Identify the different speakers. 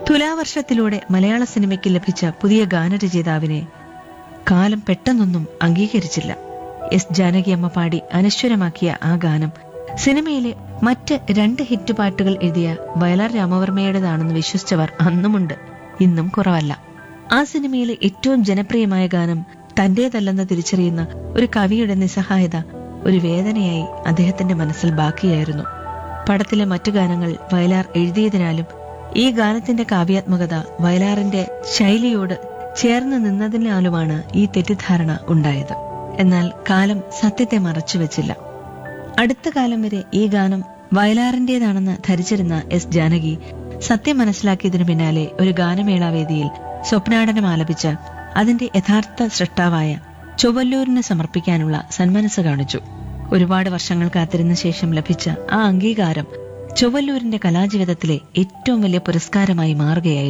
Speaker 1: തുലാവർഷത്തിലൂടെ മലയാള സിനിമയ്ക്ക് ലഭിച്ച പുതിയ ഗാനരചയിതാവിനെ കാലം പെട്ടെന്നൊന്നും അംഗീകരിച്ചില്ല എസ് ജാനകിയമ്മ പാടി അനശ്വരമാക്കിയ ആ ഗാനം സിനിമയിലെ മറ്റ് രണ്ട് ഹിറ്റ് പാട്ടുകൾ എഴുതിയ വയലാർ രാമവർമ്മയുടേതാണെന്ന് വിശ്വസിച്ചവർ അന്നുമുണ്ട് ഇന്നും കുറവല്ല ആ സിനിമയിലെ ഏറ്റവും ജനപ്രിയമായ ഗാനം തന്റേതല്ലെന്ന് തിരിച്ചറിയുന്ന ഒരു കവിയുടെ നിസ്സഹായത ഒരു വേദനയായി അദ്ദേഹത്തിന്റെ മനസ്സിൽ ബാക്കിയായിരുന്നു പടത്തിലെ മറ്റു ഗാനങ്ങൾ വയലാർ എഴുതിയതിനാലും ഈ ഗാനത്തിന്റെ കാവ്യാത്മകത വയലാറിന്റെ ശൈലിയോട് ചേർന്ന് നിന്നതിനാലുമാണ് ഈ തെറ്റിദ്ധാരണ ഉണ്ടായത് എന്നാൽ കാലം സത്യത്തെ മറച്ചുവെച്ചില്ല അടുത്ത കാലം വരെ ഈ ഗാനം വയലാറിന്റേതാണെന്ന് ധരിച്ചിരുന്ന എസ് ജാനകി സത്യം മനസ്സിലാക്കിയതിനു പിന്നാലെ ഒരു ഗാനമേളാവേദിയിൽ സ്വപ്നാടനം ആലപിച്ച അതിന്റെ യഥാർത്ഥ സൃഷ്ടാവായ ചൊവ്വല്ലൂരിന് സമർപ്പിക്കാനുള്ള സന്മനസ് കാണിച്ചു ഒരുപാട് വർഷങ്ങൾ കാത്തിരുന്ന ശേഷം ലഭിച്ച ആ അംഗീകാരം ചൊവ്വല്ലൂരിന്റെ കലാജീവിതത്തിലെ ഏറ്റവും വലിയ പുരസ്കാരമായി മാറുകയായിരുന്നു